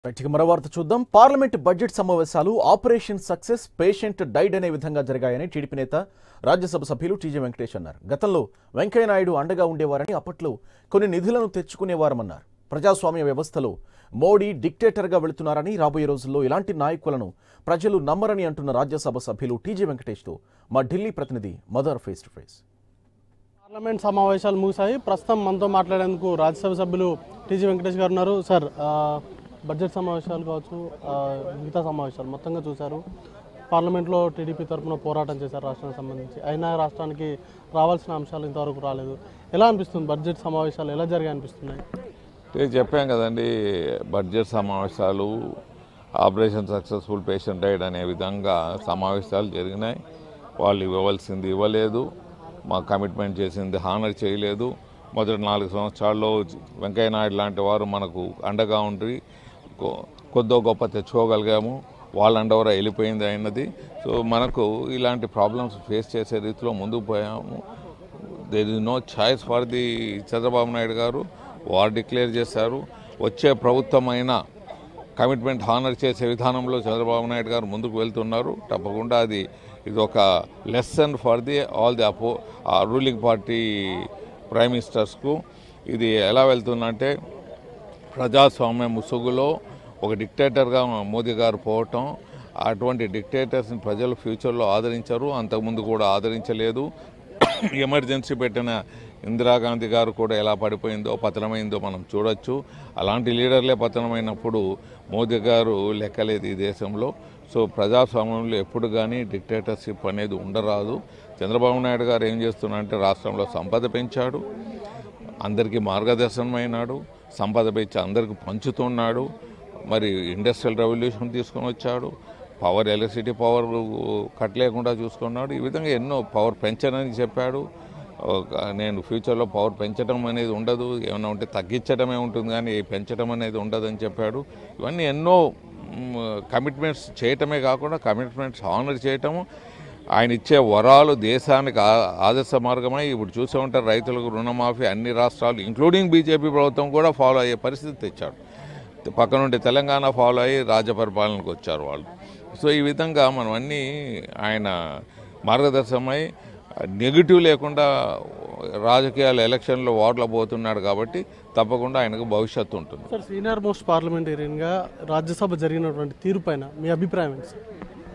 right, ఇక మరో వార్త చూద్దాం పార్లమెంట్ బడ్జెట్ సమావేశాలు ఆపరేషన్ సక్సెస్ పేషెంట్ డైడ్ అనే విధంగా జరిగాయని టీడీపీ నేత రాజ్యసభ సభ్యులు టీజీ వెంకటేష్ అన్నారు గతంలో వెంకయ్యనాయుడు అండగా ఉండేవారని అప్పట్లో కొన్ని నిధులను తెచ్చుకునేవారమన్నారు ప్రజాస్వామ్య వ్యవస్థలో మోడీ డిక్టేటర్గా వెళుతున్నారని రాబోయే రోజుల్లో ఇలాంటి నాయకులను ప్రజలు నమ్మరని అంటున్న రాజ్యసభ సభ్యులు టీజీ వెంకటేష్తో మా ఢిల్లీ ప్రతినిధి మదర్ ఫేస్ టు ఫేస్ పార్లమెంట్ సమావేశాలు ముగిశాయి ప్రస్తుతం మనతో మాట్లాడేందుకు రాజ్యసభ సభ్యులు టీజీ వెంకటేష్ గారు ఉన్నారు సార్ ఆ, బడ్జెట్ సమావేశాలు కావచ్చు ఆ, మిగతా సమావేశాలు మొత్తంగా చూశారు పార్లమెంట్లో టీడీపీ తరఫున పోరాటం చేశారు రాష్ట్రానికి సంబంధించి అయినా రాష్ట్రానికి రావాల్సిన అంశాలు ఇంతవరకు రాలేదు ఎలా అనిపిస్తుంది బడ్జెట్ సమావేశాలు ఎలా జరిగాయి అనిపిస్తున్నాయి నేను చెప్పాం కదండి బడ్జెట్ సమావేశాలు ఆపరేషన్ సక్సెస్ఫుల్ పేషెంట్ డైడ్ అనే విధంగా సమావేశాలు జరిగినాయి వాళ్ళు ఇవ్వవలసింది ఇవ్వలేదు మా కమిట్మెంట్ చేసింది హానర్ చేయలేదు మొదటి నాలుగు సంవత్సరాల్లో వెంకయ్య నాయుడు లాంటి వారు మనకు అండగా ఉండి కొ- కొద్దో గొప్ప తెచ్చుకోగలిగాము వాళ్ళ అండవర వెళ్ళిపోయింది అయినది సో మనకు ఇలాంటి ప్రాబ్లమ్స్ ఫేస్ చేసే రీతిలో ముందుకు పోయాము there is no choice for the Chandrababu Naidu గారు వారు డిక్లేర్ చేశారు వచ్చే ప్రభుత్వం అయినా కమిట్మెంట్ హానర్ చేసే విధానంలో చంద్రబాబు నాయుడు గారు ముందుకు వెళ్తున్నారు తప్పకుండా అది ఇది ఒక lesson for the all the అపో రూలింగ్ పార్టీ ప్రైమ్ మినిస్టర్స్కు ఇది ఎలా వెళ్తుందంటే ప్రజాస్వామ్య ముసుగులో ఒక డిక్టేటర్గా మోదీ గారు పోవటం అటువంటి డిక్టేటర్స్ని ప్రజలు ఫ్యూచర్లో ఆదరించరు అంతకుముందు కూడా ఆదరించలేదు ఎమర్జెన్సీ పెట్టిన ఇందిరాగాంధీ గారు కూడా ఎలా పడిపోయిందో పతనమైందో మనం చూడొచ్చు అలాంటి లీడర్లే పతనమైనప్పుడు మోదీ గారు లెక్కలేదు ఈ దేశంలో సో ప్రజాస్వామ్యంలో ఎప్పుడు కానీ డిక్టేటర్షిప్ అనేది ఉండరాదు చంద్రబాబు నాయుడు గారు ఏం చేస్తున్నారంటే రాష్ట్రంలో సంపద పెంచాడు అందరికీ మార్గదర్శనం అయినాడు సంపద పెంచి అందరికి పంచుతున్నాడు మరి ఇండస్ట్రియల్ రెవల్యూషన్ తీసుకొని వచ్చాడు పవర్ ఎలక్ట్రిసిటీ పవర్ కట్ లేకుండా చూసుకున్నాడు ఈ విధంగా ఎన్నో పవర్ పెంచనని చెప్పాడు ఒక- నేను ఫ్యూచర్లో పవర్ పెంచడం అనేది ఉండదు ఏమైనా ఉంటే తగ్గించడమే ఉంటుంది కానీ పెంచడం అనేది ఉండదని చెప్పాడు ఇవన్నీ ఎన్నో కమిట్మెంట్స్ చేయటమే కాకుండా కమిట్మెంట్స్ ఆనర్ చేయటము ఆయన ఇచ్చే వరాలు దేశానికి ఆ- ఆదర్శ మార్గమై ఇప్పుడు చూసే ఉంటారు రైతులకు రుణమాఫీ అన్ని రాష్ట్రాలు ఇంక్లూడింగ్ బీజేపీ ప్రభుత్వం కూడా ఫాలో అయ్యే పరిస్థితి తెచ్చాడు పక్క నుండి తెలంగాణ ఫాలో అయ్యి రాజ్య పరిపాలనకు వచ్చారు వాళ్ళు సో ఈ విధంగా మనం అన్నీ ఆయన మార్గదర్శనమై నెగిటివ్ లేకుండా రాజకీయాలు ఎలక్షన్లో ఓట్ల పోతున్నాడు కాబట్టి తప్పకుండా ఆయనకు భవిష్యత్తు ఉంటుంది సార్ సీనియర్ మోస్ట్ పార్లమెంటేరియన్గా రాజ్యసభ జరిగినటువంటి తీరు పైన మీ అభిప్రాయం ఏంటి సార్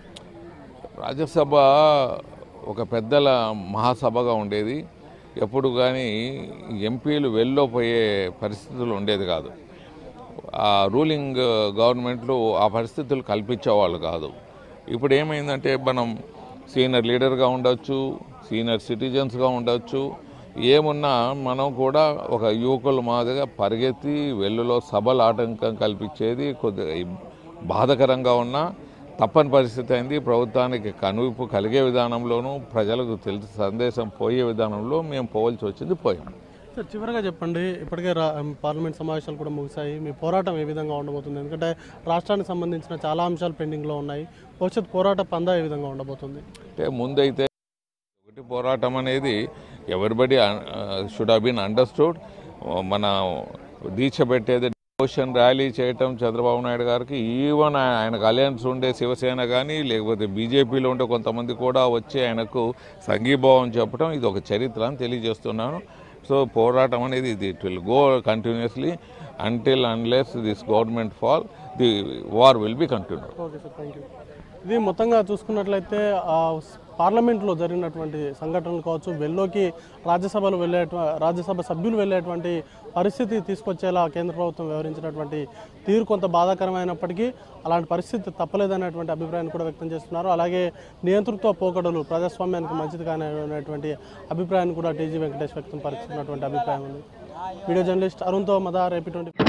రాజ్యసభ ఒక పెద్దల మహాసభగా ఉండేది ఎప్పుడు కానీ ఎంపీలు వెళ్ళిపోయే పరిస్థితులు ఉండేది కాదు ఆ రూలింగ్ గవర్నమెంట్లు ఆ పరిస్థితులు కల్పించేవాళ్ళు కాదు ఇప్పుడు ఏమైందంటే మనం సీనియర్ లీడర్గా ఉండొచ్చు సీనియర్ సిటిజన్స్గా ఉండొచ్చు ఏమున్నా మనం కూడా ఒక యువకుల మాదిరిగా పరిగెత్తి వెల్లులో సభలు ఆటంకం కల్పించేది కొద్దిగా ఇబ్- బాధకరంగా ఉన్నా తప్పని పరిస్థితి అయింది ప్రభుత్వానికి కనువిప్పు కలిగే విధానంలోనూ ప్రజలకు తెలిసి సందేశం పోయే విధానంలో మేము పోవలసి వచ్చింది పోయాం సార్ చివరిగా చెప్పండి ఇప్పటికే రా పార్లమెంట్ సమావేశాలు కూడా ముగిశాయి మీ పోరాటం ఏ విధంగా ఉండబోతుంది ఎందుకంటే రాష్ట్రానికి సంబంధించిన చాలా అంశాలు పెండింగ్లో ఉన్నాయి భవిష్యత్ పోరాట పందా ఏ విధంగా ఉండబోతుంది అంటే ముందైతే ఒకటి పోరాటం అనేది everybody should have been understood మన దీక్ష పెట్టేది డివోషన్ ర్యాలీ చేయటం చంద్రబాబు నాయుడు గారికి ఈవెన్ ఆయనకు అలయన్స్ ఉండే శివసేన కానీ లేకపోతే బీజేపీలో ఉండే కొంతమంది కూడా వచ్చి ఆయనకు సంఘీభావం చెప్పడం ఇది ఒక చరిత్ర అని తెలియజేస్తున్నాను సో పోరాటం అనేది ఇది it will go continuously until unless this government fall the war will be continue okay sir thank you ఇది మొత్తంగా చూసుకున్నట్లయితే ఆ, స్- పార్లమెంట్లో జరిగినటువంటి సంఘటనలు కావచ్చు వెల్లోకి రాజ్యసభలు వెళ్ళే రాజ్యసభ సభ్యులు వెళ్ళేటువంటి పరిస్థితి తీసుకొచ్చేలా కేంద్ర ప్రభుత్వం వ్యవహరించినటువంటి తీరు కొంత బాధాకరమైనప్పటికీ అలాంటి పరిస్థితి తప్పలేదనేటువంటి అభిప్రాయాన్ని కూడా వ్యక్తం చేస్తున్నారు అలాగే నియంతృత్వ పోకడలు ప్రజాస్వామ్యానికి మంచిది కానటువంటి అభిప్రాయాన్ని కూడా టీజీ వెంకటేష్ వ్యక్తం పరుస్తున్నటువంటి అభిప్రాయం ఉంది వీడియో జర్నలిస్ట్ అరుణ్తో మదార్ ఏపీ ట్వంటీ